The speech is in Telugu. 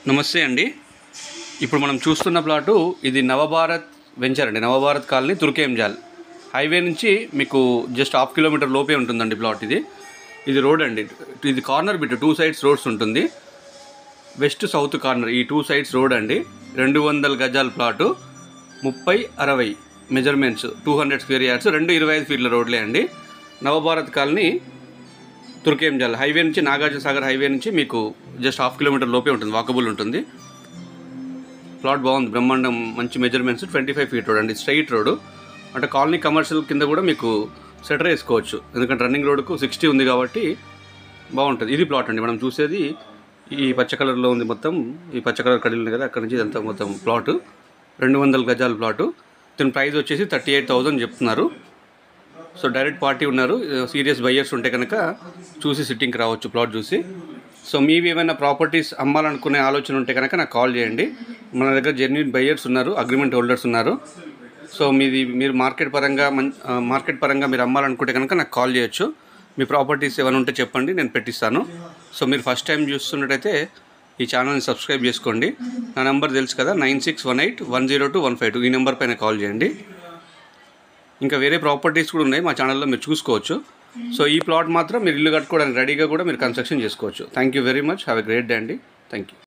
నమస్తే అండి ఇప్పుడు మనం చూస్తున్న ప్లాటు ఇది నవభారత్ వెంచర్ అండి నవభారత్ కాలనీ తుర్కేంజాల్ హైవే నుంచి మీకు జస్ట్ హాఫ్ కిలోమీటర్ లోపే ఉంటుందండి ప్లాట్ ఇది ఇది రోడ్ అండి ఇది corner bit two sides roads ఉంటుంది వెస్ట్ సౌత్ కార్నర్ ఈ టూ సైడ్స్ రోడ్ అండి రెండు వందల గజాల ప్లాటు ముప్పై అరవై measurements two hundred square yards రెండు ఇరవై ఐదు ఫీట్ల రోడ్లే అండి నవభారత్ కాలనీ తుర్కేంజాల్ హైవే నుంచి నాగార్జున సాగర్ హైవే నుంచి మీకు జస్ట్ హాఫ్ కిలోమీటర్ లోపే ఉంటుంది వాకబుల్ ఉంటుంది ప్లాట్ బాగుంది బ్రహ్మాండం మంచి measurements twenty five feet road అండి స్ట్రైట్ రోడ్ అంటే కాలనీ కమర్షియల్ కింద కూడా మీకు సెటర్ వేసుకోవచ్చు ఎందుకంటే రన్నింగ్ రోడ్కు సిక్స్టీ ఉంది కాబట్టి బాగుంటుంది ఇది ప్లాట్ అండి మనం చూసేది ఈ పచ్చ కలర్లో ఉంది మొత్తం ఈ పచ్చ కలర్ కడిలు ఉంది కదా అక్కడ నుంచి ఇదంతా మొత్తం ప్లాట్ రెండు వందల గజాల ప్లాటు దీని ప్రైస్ వచ్చేసి థర్టీ ఎయిట్ థౌజండ్ చెప్తున్నారు సో డైరెక్ట్ పార్టీ ఉన్నారు సీరియస్ బయ్యర్స్ ఉంటే కనుక చూసి సిట్టింగ్కి రావచ్చు ప్లాట్ చూసి సో మీవి ఏమైనా ప్రాపర్టీస్ అమ్మాలనుకునే ఆలోచన ఉంటే కనుక నాకు కాల్ చేయండి మన దగ్గర జెన్యున్ బయ్యర్స్ ఉన్నారు అగ్రిమెంట్ హోల్డర్స్ ఉన్నారు సో మీది మీరు మార్కెట్ పరంగా మం ఆ, మార్కెట్ పరంగా మీరు అమ్మాలనుకుంటే కనుక నాకు కాల్ చేయొచ్చు మీ ప్రాపర్టీస్ ఏమైనా ఉంటే చెప్పండి నేను పెట్టిస్తాను సో మీరు ఫస్ట్ టైం చూస్తున్నట్టయితే ఈ ఛానల్ని సబ్స్క్రైబ్ చేసుకోండి నా నెంబర్ తెలుసు కదా nine six one eight one zero two one five two ఈ నెంబర్ పైన కాల్ చేయండి ఇంకా వేరే ప్రాపర్టీస్ కూడా ఉన్నాయి మా ఛానల్లో మీరు చూసుకోవచ్చు సో ఈ ప్లాట్ మాత్రం మీరు ఇల్లు కట్టుకోవడానికి రెడీగా కూడా మీరు కన్స్ట్రక్షన్ చేసుకోవచ్చు thank you very much have a great day అండి థ్యాంక్ యూ